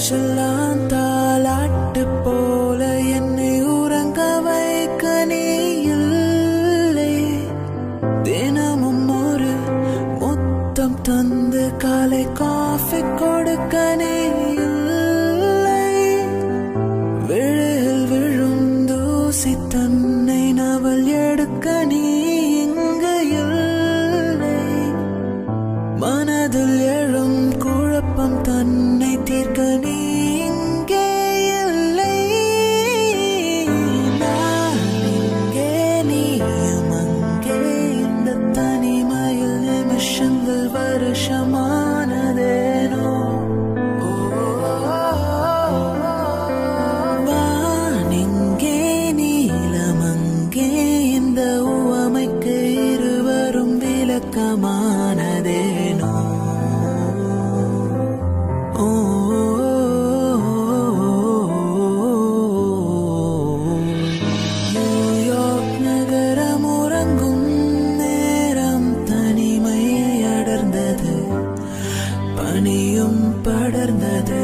மூச்செல்லாம் தாலாட்டு போல என்னை உறங்க வைக்க நீ இல்லை தினமும் ஒரு முத்தம் தந்து காலை காஃபி கொடுக்க நீ இல்லை விழில் விழும் தூசி தன்னை நவல் எடுக்க நீ இங்கு இல்லை மனதில் எழும் குழப்பம் தன்னை தீர்க்க நீ இங்கே இல்லை நான் இங்கே நீயும் அங்கே இந்த தனிமையில் நிமிஷங்கள் வருஷமானதேனோ வானிங்கே நீலமங்கே இந்த உவமைக்கு இருவரும் விளக்கமானதேனோ ஓ நியூயார்க் நகரம் உறங்கும் நேரம் தனிமை அடர்ந்தது பனியும் படர்ந்தது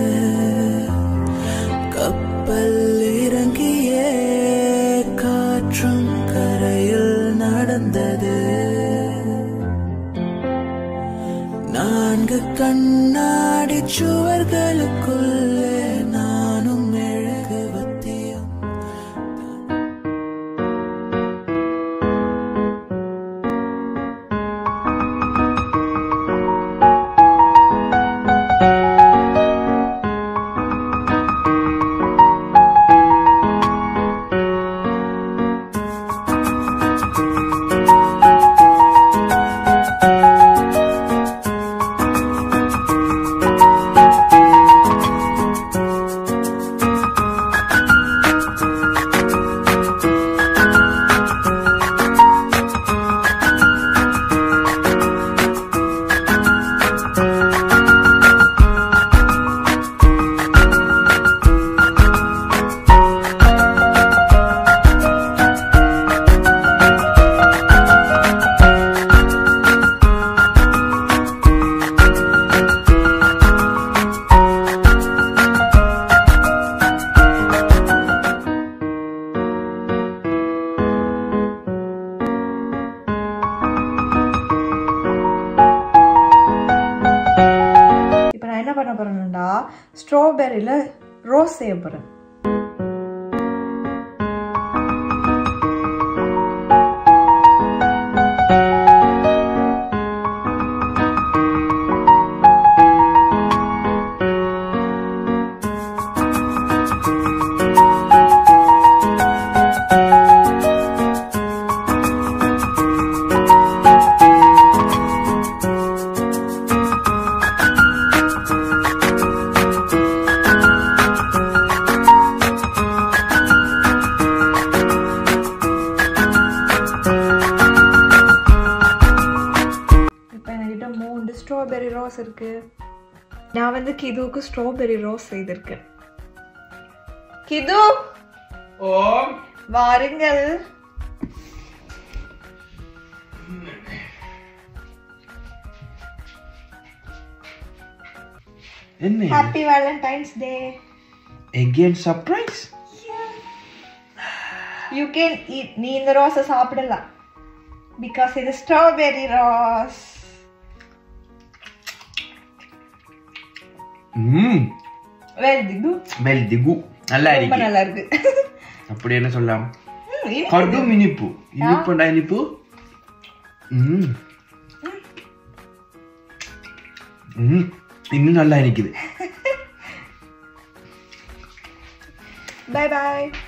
கப்பல் இறங்கிய காற்றும் கரையில் நடந்தது நான்கு கண்ணாடி சுவர்களுக்குள்ளே நானும் மெழுகுவத்தியும் இப்போ நான் என்ன பண்ண போறேன்னா ஸ்ட்ராபெரியில் ரோஸ் செய்ய போகிறேன் இப்போ என்கிட்ட மூணு ஸ்ட்ராபெரி ரோஸ் இருக்கு நான் வந்து கிதுவுக்கு ஸ்ட்ராபெரி ரோஸ் செய்திருக்கேன் கிது ஓம் வாருங்கள் என்ன happy valentine's day again surprise you can eat நீ இந்த ரோஸை சாப்பிடலாம் பிகாஸ் இது ஸ்ட்ராபெரி ரோஸ் ம் வெல் திகு வெல் திகு நல்லா ரொம்ப இருக்கு நல்லா இருக்கு அப்படி என்ன சொல்லலாம் ம், இனிப்பு. கடும் இனிப்பு இனிப்புண்டா இனிப்பு ம் ம் இன்னும் நல்லா இனிக்குது பை பாய்